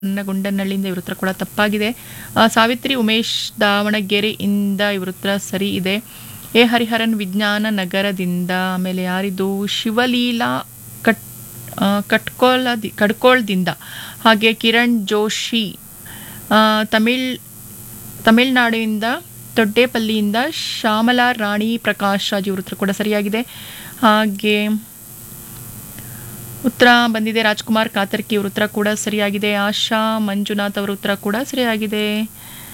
ಗುಂಡನಹಳ್ಳಿಯಿಂದ ಇವ್ರ ಹತ್ರ ಕೂಡ ತಪ್ಪಾಗಿದೆ ಆ, ಸಾವಿತ್ರಿ ಉಮೇಶ್ ದಾವಣಗೆರೆಯಿಂದ ಇವ್ರ ಹತ್ರ ಸರಿ ಇದೆ ಎ ಹರಿಹರನ್ ವಿಜ್ಞಾನ ನಗರದಿಂದ ಆಮೇಲೆ ಯಾರಿದು ಶಿವಲೀಲಾ ಕಟ್ ಆ, ಕಟ್ಕೋಲದಿ ಕಡ್ಕೋಳ್ದಿಂದ ಹಾಗೆ ಕಿರಣ್ ಜೋಶಿ ಆ, ತಮಿಳ್ ತಮಿಳ್ನಾಡಿನಿಂದ ದೊಡ್ಡೇಪಲ್ಲಿಯಿಂದ ಶ್ಯಾಮಲಾ ರಾಣಿ ಪ್ರಕಾಶ್ ರಾಜ್ ಇವ್ರ ಹತ್ರ ಕೂಡ ಸರಿಯಾಗಿದೆ ಹಾಗೆ ಉತ್ತರ ಬಂದಿದೆ ರಾಜ್ಕುಮಾರ್ ಕಾತರ್ಕಿ ಅವ್ರ ಉತ್ತರ ಕೂಡ ಸರಿಯಾಗಿದೆ ಆಶಾ ಮಂಜುನಾಥ್ ಅವ್ರ ಉತ್ತರ ಕೂಡ ಸರಿಯಾಗಿದೆ